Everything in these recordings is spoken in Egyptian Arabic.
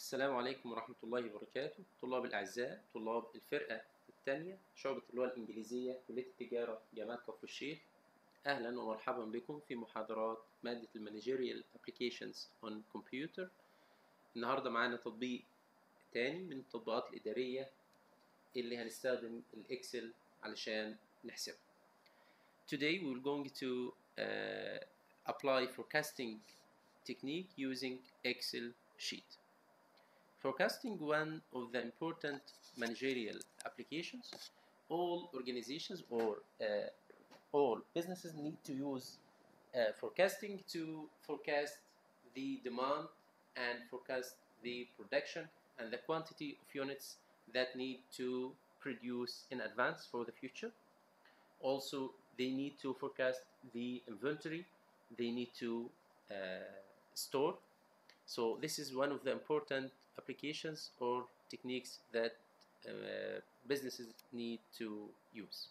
السلام عليكم ورحمة الله وبركاته طلاب الأعزاء طلاب الفرقة الثانية شعبة اللغة الإنجليزية كلية التجارة جامعة كفر الشيخ أهلا ومرحبا بكم في محاضرات مادة المانجيريال ابلكيشنز اون كمبيوتر النهاردة معانا تطبيق تاني من التطبيقات الإدارية اللي هنستخدم الإكسل علشان نحسبها Today we're going to uh, apply forecasting technique using Excel sheet. Forecasting one of the important managerial applications. All organizations or uh, all businesses need to use uh, forecasting to forecast the demand and forecast the production and the quantity of units that need to produce in advance for the future. Also, they need to forecast the inventory they need to uh, store. So this is one of the important applications or techniques that uh, businesses need to use.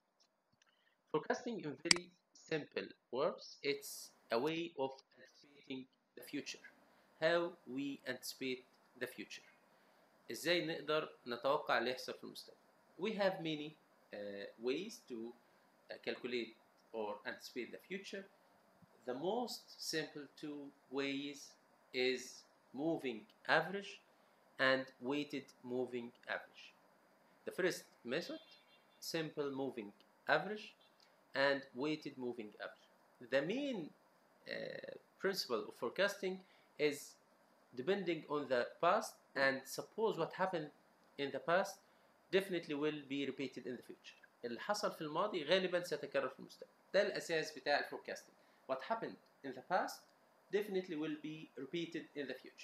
Forecasting in very simple words, it's a way of anticipating the future. How we anticipate the future. ازاي نقدر نتوقع اللي يحصل في المستقبل. We have many uh, ways to uh, calculate or anticipate the future. The most simple two ways is moving average and weighted moving average. The first method, simple moving average and weighted moving average. The main uh, principle of forecasting is depending on the past and suppose what happened in the past definitely will be repeated in the future. اللي حصل في الماضي غالبا سيتكرر في المستقبل. ده الأساس بتاع الفوركاستنج. What happened in the past definitely will be repeated in the future.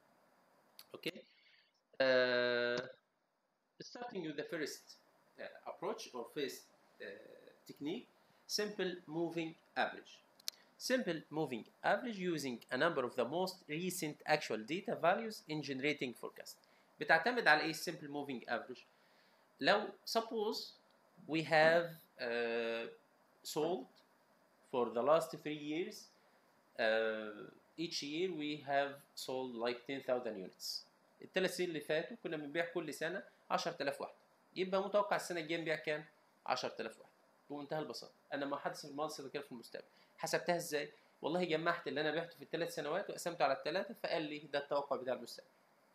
Okay? Uh, starting with the first uh, approach or first uh, technique, simple moving average. Simple moving average using a number of the most recent actual data values in generating forecast. بتعتمد على ايه simple moving average؟ لو suppose we have uh, sold for the last three years uh, each year we have sold like 10,000 units الثلاث سنين اللي فاتوا كنا بنبيع كل سنة 10000 واحدة يبقى متوقع السنة الجاية نبيع كام؟ 10000 واحدة بمنتهى البساطة أنا ما حدث في الماضي سيتكرر في المستقبل حسبتها ازاي؟ والله جمعت اللي أنا بعته في الثلاث سنوات وقسمته على الثلاثة فقال لي ده التوقع بتاع المستقبل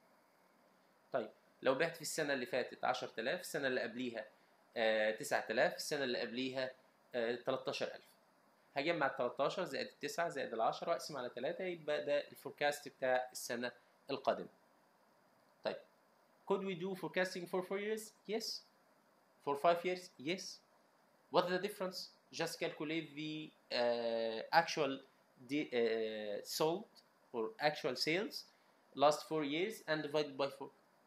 طيب لو بعت في السنة اللي فاتت 10000 السنة اللي قبليها آه 9000 السنة اللي قبليها آه 13000 هجمع ال 13 زائد ال 9 زائد ال 10 واقسم على 3 يبقى ده الفوركاست بتاع السنة القادمة. طيب could we do forecasting for 4 years? Yes. For 5 years? Yes. What's the difference? Just calculate the uh, actual de- uh, sold or actual sales last 4 years and divide it by 4.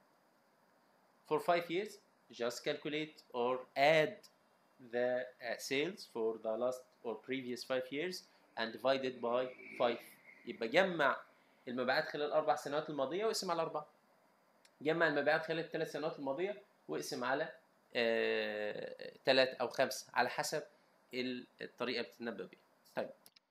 For 5 years, just calculate or add the uh, sales for the last or previous 5 years and divide it by 5 يبقى جمع المبيعات خلال الاربع سنوات الماضيه واقسم على اربعه جمع المبيعات خلال الثلاث سنوات الماضيه واقسم على ثلاث او خمسه على حسب الطريقه اللي بتتنبأ بيها طيب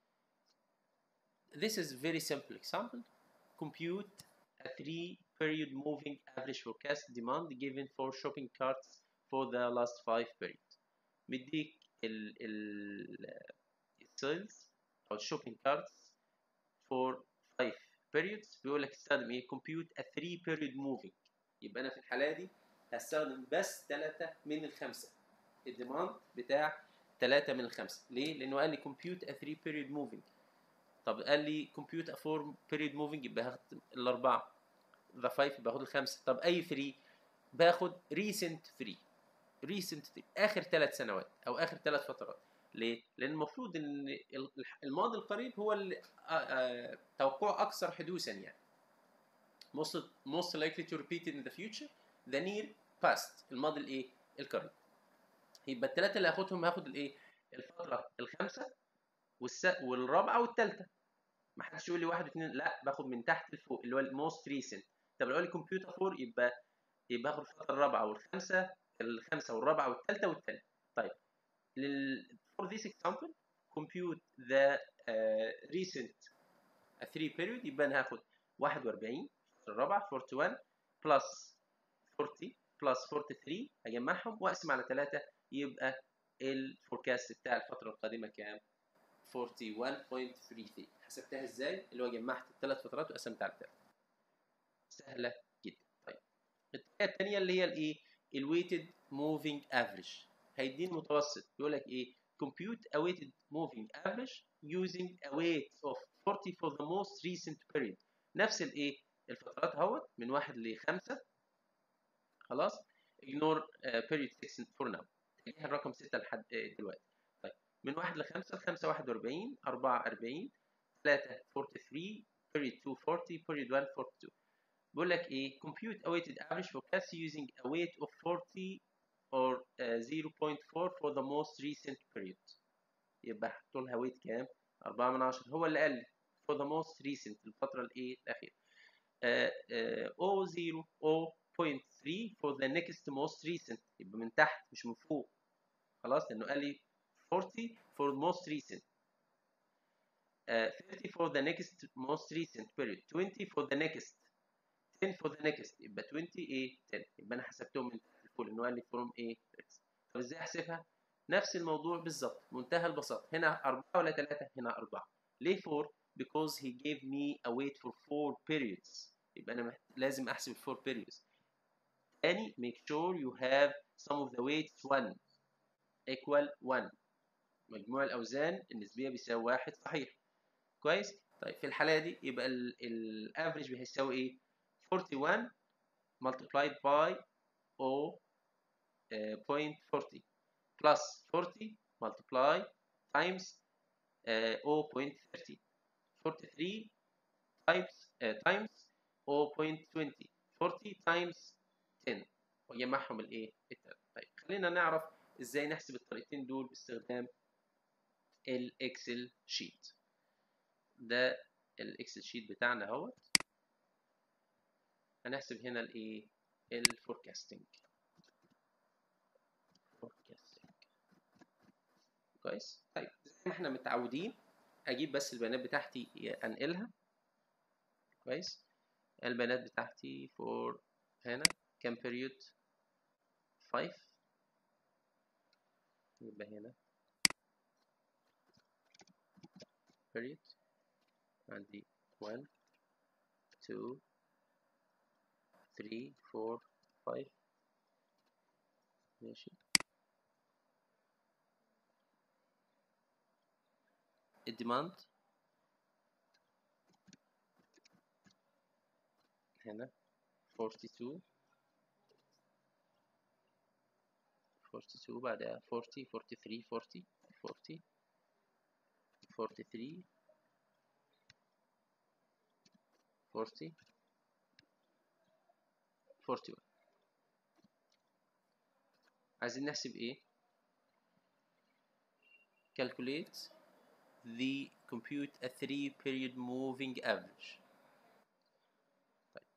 This is very simple example compute a three period moving average forecast demand given for shopping carts for the last five periods مديك ال ال السيلز او الشوبينج كاردز فور 5 periods بيقول لك استخدم ايه compute a 3 period moving يبقى انا في الحاله دي هستخدم بس 3 من الخمسه الديماند بتاع 3 من الخمسه ليه؟ لانه قال لي compute a 3 period moving طب قال لي compute a 4 period moving يبقى هاخد الاربعه the 5 يبقى هاخد الخمسه طب اي 3 باخد recent 3 ريسنت اخر ثلاث سنوات او اخر ثلاث فترات ليه؟ لان المفروض ان الماضي القريب هو اللي توقعه اكثر حدوثا يعني most most likely to repeat in the future the near past الماضي الايه؟ القريب يبقى الثلاثه اللي هاخدهم هاخد الايه؟ الفتره الخامسه والس... والرابعه والثالثه ما حدش يقول لي واحد واثنين لا باخد من تحت لفوق اللي هو الموست ريسنت طب لو قال لي كمبيوتر 4 يبقى يبقى هاخد الفتره الرابعه والخامسه الخامسه والرابعه والثالثه والثالثه طيب لل for this example compute the uh, recent 3 period يبقى انا هاخد 41 الفتره الرابعه 41 بلس 40 بلس 43 اجمعهم واقسم على 3 يبقى الفوركاست بتاع الفتره القادمه كام 41.33 حسبتها ازاي اللي هو جمعت الثلاث فترات وقسمت على 3 سهله جدا طيب الطريقه الثانيه اللي هي الايه الويتد موفينج افريج هيديني متوسط يقول لك ايه compute a weighted moving average using a weight of 40 for the most recent period نفس الايه الفترات اهوت من واحد لخمسة خلاص ignore uh, period 6 for now تجيها الرقم 6 لحد uh, دلوقتي طيب من واحد لخمسة الخمسة 41 4 40 3 43 period 2 40 period 1 42 بيقول لك ايه compute a weighted average forecast using a weight of 40 or uh, 0.4 for the most recent period يبقى حطوا لها ويت كام 4 من 10 هو اللي قال لي for the most recent الفترة الايه الأخيرة uh, uh, 0 0.3 for the next most recent يبقى من تحت مش من فوق خلاص لأنه قال لي 40 for the most recent uh, 30 for the next most recent period 20 for the next 10 for the next يبقى 20 ايه 10 يبقى انا حسبتهم من تحت لفوق لانه قال لي فروم ايه طب ازاي احسبها نفس الموضوع بالظبط منتهى البساطه هنا 4 ولا 3 هنا 4 ليه 4 because he gave me a weight for 4 periods يبقى انا محت... لازم احسب 4 periods تاني make sure you have some of the weights 1 equal 1 مجموع الاوزان النسبيه بيساوي 1 صحيح كويس طيب في الحاله دي يبقى الافريج بيساوي ايه 41 multiplied by 0.40 plus 40 multiply times uh, 0.30 43 times uh, times 0.20 40 times 10 وجمعهم الايه التلاتة طيب خلينا نعرف ازاي نحسب الطريقتين دول باستخدام الاكسل شيت ده الاكسل شيت بتاعنا اهوت هنحسب هنا الايه الفوركاستنج فوركاستنج كويس طيب زي ما احنا متعودين اجيب بس البيانات بتاعتي انقلها كويس البيانات بتاعتي فور هنا كام بيريود 5 يبقى هنا period عندي 1 2 3 4 5 ماشي الديماند هنا 42 42 بعدها 40 43 40 40 43 40 41 عايزين نحسب ايه calculate the compute a three period moving average طيب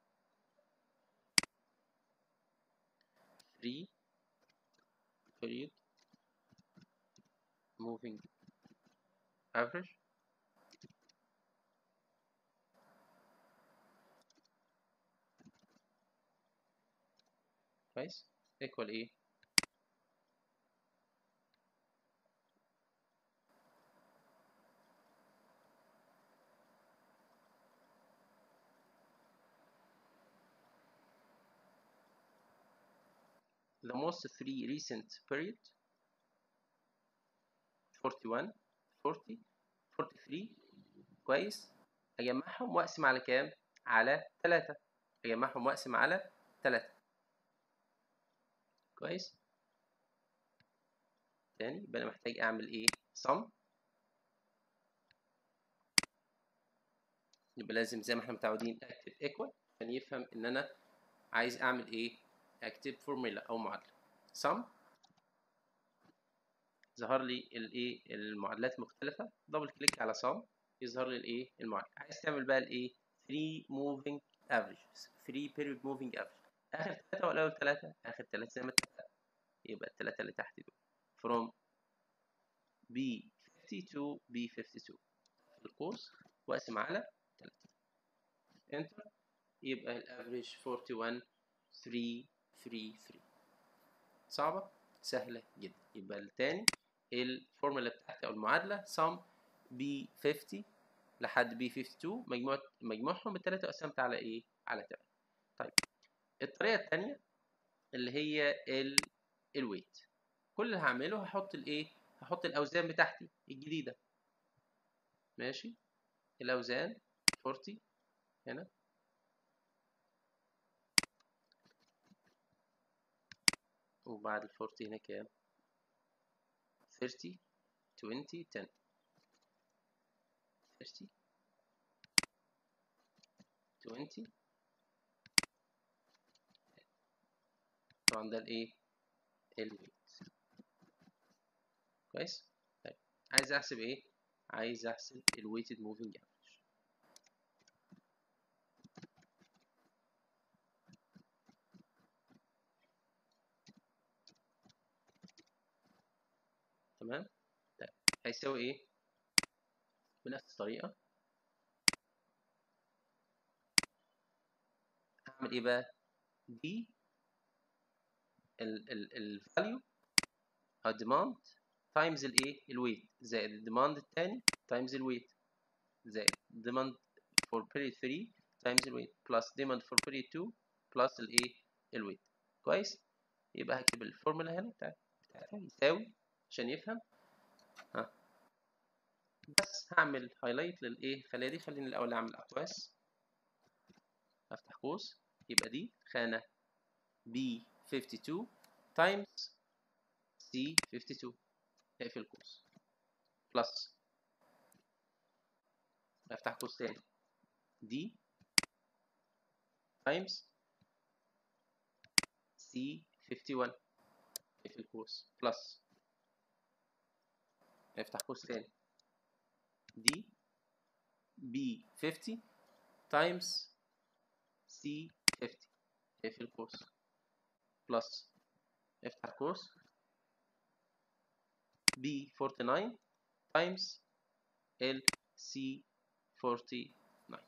three period moving average كويس equal ايه the most three recent period 41 40 43 كويس اجمعهم واقسم على كام على 3 اجمعهم واقسم على 3 كويس تاني يبقى انا محتاج اعمل ايه sum يبقى لازم زي ما احنا متعودين اكتب equal عشان يفهم ان انا عايز اعمل ايه اكتب فورمولا او معادله sum ظهر لي الايه المعادلات المختلفه دبل كليك على sum يظهر لي الايه المعادله عايز تعمل بقى الايه 3 moving averages 3 period moving average اخر ثلاثه ولا اول ثلاثه اخر ثلاثه زي ما اتفقنا يبقى الثلاثه اللي تحت دول from B50 to B52 في القوس واقسم على 3 انتر يبقى الافريج 41 3 3 3 صعبة سهلة جدا يبقى التاني الفورمولا بتاعتي او المعادلة sum ب 50 لحد ب 52 مجموع مجموعهم التلاتة قسمت على ايه؟ على 8 طيب الطريقة التانية اللي هي ال الويت كل اللي هعمله هحط الايه؟ هحط الاوزان بتاعتي الجديدة ماشي الاوزان 40 هنا وبعد ال 40 هنا كام 30 20 10 30 20 طبعا ده الايه الويت كويس طيب عايز احسب ايه عايز احسب الويتد موفينج افريج تمام طيب هيساوي ايه بنفس الطريقه هعمل ايه بقى دي الفاليو او demand تايمز الايه الويت زائد الديماند التاني تايمز الويت زائد demand for period 3 تايمز الويت بلس demand for period 2 بلس الايه الويت كويس يبقى هكتب الفورمولا هنا بتاعت بتاعتها يساوي عشان يفهم ها بس هعمل هايلايت للايه الخليه دي خليني الاول اعمل اقواس افتح قوس يبقى دي خانه B 52 times C 52 اقفل قوس بلس افتح قوس تاني D times C 51 اقفل قوس بلس افتح قوس تاني D B 50 times C 50 اقفل قوس بلس افتح قوس B 49 times L C 49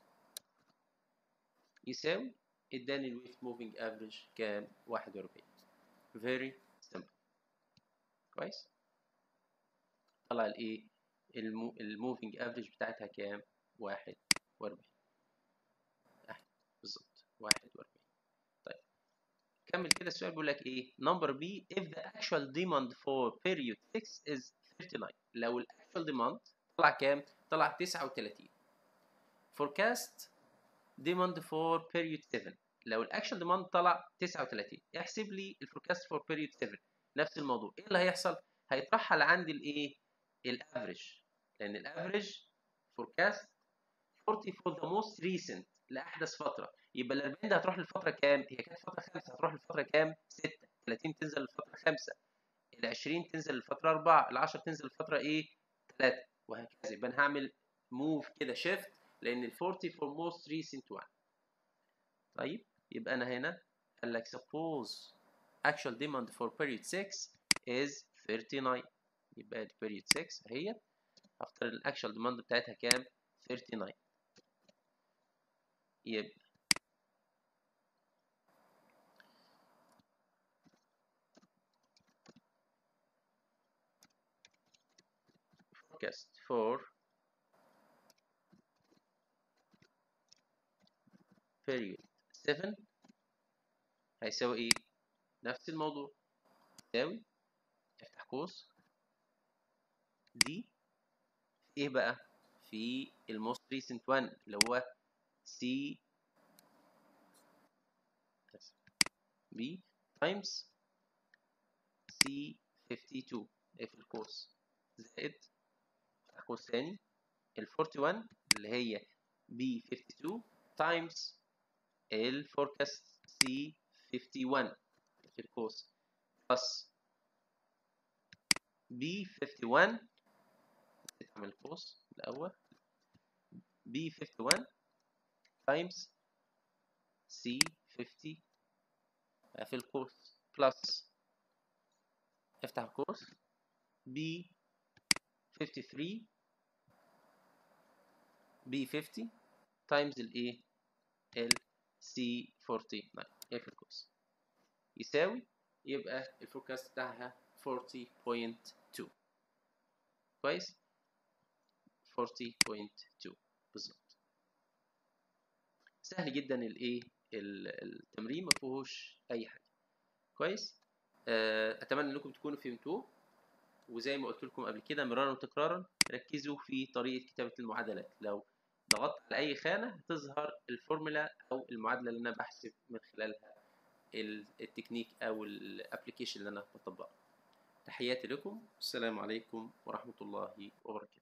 يساوي اداني الويت موفينج افريج كام 41 very simple كويس طلع الايه الموفينج افريج بتاعتها كام 41 اهي بالظبط 41 كمل كده السؤال بيقول لك ايه نمبر بي if the actual demand for period 6 is 39 لو الاكشوال demand طلع كام طلع 39 forecast demand for period 7 لو الاكشوال demand طلع 39 احسب لي الفوركاست فور period 7 نفس الموضوع ايه اللي هيحصل هيترحل عندي الايه الافريج لان الافريج فوركاست 40 for the most recent لاحدث فتره يبقى ال 40 ده هتروح للفتره كام؟ هي كانت فتره 5 هتروح للفتره كام؟ 6 30 تنزل للفتره 5 ال 20 تنزل للفتره 4 ال 10 تنزل للفتره ايه؟ 3 وهكذا يبقى انا هعمل موف كده شيفت لان ال 40 for most recent one طيب يبقى انا هنا قال لك suppose actual demand for period 6 is 39 يبقى دي period 6 اهي هختار الاكشوال demand بتاعتها كام؟ 39 يبقى forecast for period 7 هيساوي ايه؟ نفس الموضوع يساوي افتح قوس دي ايه بقى؟ في الموست ريسنت one اللي هو C B times C 52 اقفل القوس زائد افتح قوس تاني ال 41 اللي هي B 52 times ال forecast C 51 اقفل القوس plus B 51 نسيت اعمل قوس الاول B 51 times C 50 في القوس plus افتح القوس B 53 B 50 times الايه ال سي 49 اقفل القوس يساوي يبقى الفوركاست بتاعها 40.2 كويس 40.2 بالظبط سهل جدا الايه التمرين ما فيهوش اي حاجه كويس آه، اتمنى انكم تكونوا فهمتوه وزي ما قلت لكم قبل كده مرارا وتكرارا ركزوا في طريقه كتابه المعادلات لو ضغطت على اي خانه هتظهر الفورمولا او المعادله اللي انا بحسب من خلالها التكنيك او الابلكيشن اللي انا بطبقه تحياتي لكم السلام عليكم ورحمه الله وبركاته